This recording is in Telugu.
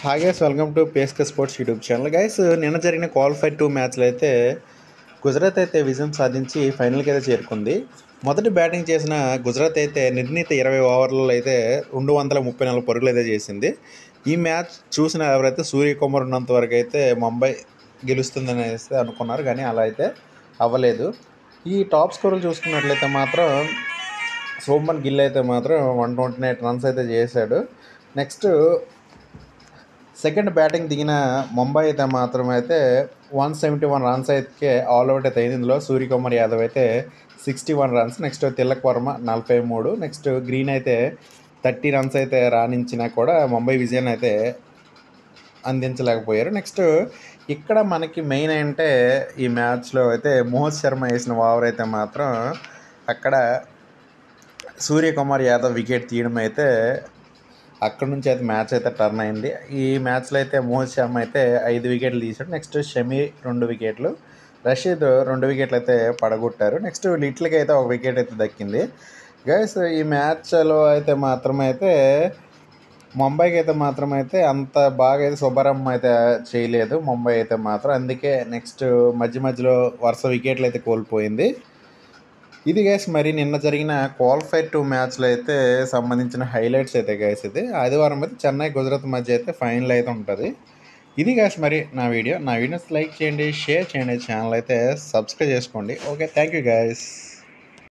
హాయ్ గైస్ వెల్కమ్ టు పేస్క స్పోర్ట్స్ యూట్యూబ్ ఛానల్ గైస్ నిన్న జరిగిన క్వాలిఫైడ్ టూ మ్యాచ్లు అయితే గుజరాత్ అయితే విజయం సాధించి ఫైనల్కి అయితే చేరుకుంది మొదటి బ్యాటింగ్ చేసిన గుజరాత్ అయితే నిర్ణీత ఇరవై ఓవర్లలో అయితే రెండు వందల ముప్పై నాలుగు పరుగులు అయితే చేసింది ఈ మ్యాచ్ చూసిన ఎవరైతే సూర్యకుమార్ ఉన్నంత వరకు అయితే ముంబై గెలుస్తుందని అయితే అనుకున్నారు కానీ అలా అయితే అవ్వలేదు ఈ టాప్ స్కోర్లు చూసుకున్నట్లయితే మాత్రం సోమన్ గిల్ అయితే మాత్రం వన్ ట్వంటీ ఎయిట్ రన్స్ అయితే చేశాడు నెక్స్ట్ సెకండ్ బ్యాటింగ్ దిగిన ముంబై అయితే మాత్రం అయితే వన్ సెవెంటీ వన్ రన్స్ అయితే ఆల్ అవుట్ అయితే అయింది ఇందులో సూర్యకుమార్ యాదవ్ అయితే sixty one runs next Tilak Varma నలభై మూడు నెక్స్ట్ గ్రీన్ అయితే థర్టీ రన్స్ అయితే రాణించినా కూడా ముంబై విజయాన్ని అయితే అందించలేకపోయారు నెక్స్ట్ ఇక్కడ మనకి మెయిన్ అంటే ఈ మ్యాచ్లో అయితే మోహిత్ శర్మ వేసిన ఓవర్ అయితే మాత్రం అక్కడ సూర్యకుమార్ యాదవ్ వికెట్ తీయడం అయితే అక్కడ నుంచి అయితే మ్యాచ్ అయితే టర్న్ అయింది ఈ మ్యాచ్లో అయితే మోహిత్ శర్మ అయితే ఐదు వికెట్లు తీశాడు నెక్స్ట్ షమీ రెండు వికెట్లు రషీద్ రెండు వికెట్లు అయితే పడగొట్టారు నెక్స్ట్ లిటిల్కి అయితే ఒక వికెట్ అయితే దక్కింది గైస్ ఈ మ్యాచ్లో అయితే మాత్రమైతే ముంబైకి అయితే మాత్రం అయితే అంత బాగా అయితే శుభారం అయితే చేయలేదు ముంబై అయితే మాత్రం అందుకే నెక్స్ట్ మధ్య మధ్యలో వరుస వికెట్లు అయితే కోల్పోయింది ఇది గైస్ మరి నిన్న జరిగిన క్వాలిఫైడ్ టూ మ్యాచ్లో అయితే సంబంధించిన హైలైట్స్ అయితే గైస్ ఇది ఆదివారం అయితే చెన్నై గుజరాత్ మధ్య అయితే ఫైనల్ అయితే ఉంటుంది ఇది గైస్ మరి నా వీడియో నా వీడియోస్ లైక్ చేయండి షేర్ చేయండి ఛానల్ అయితే సబ్స్క్రైబ్ చేసుకోండి ఓకే థ్యాంక్ యూ గైస్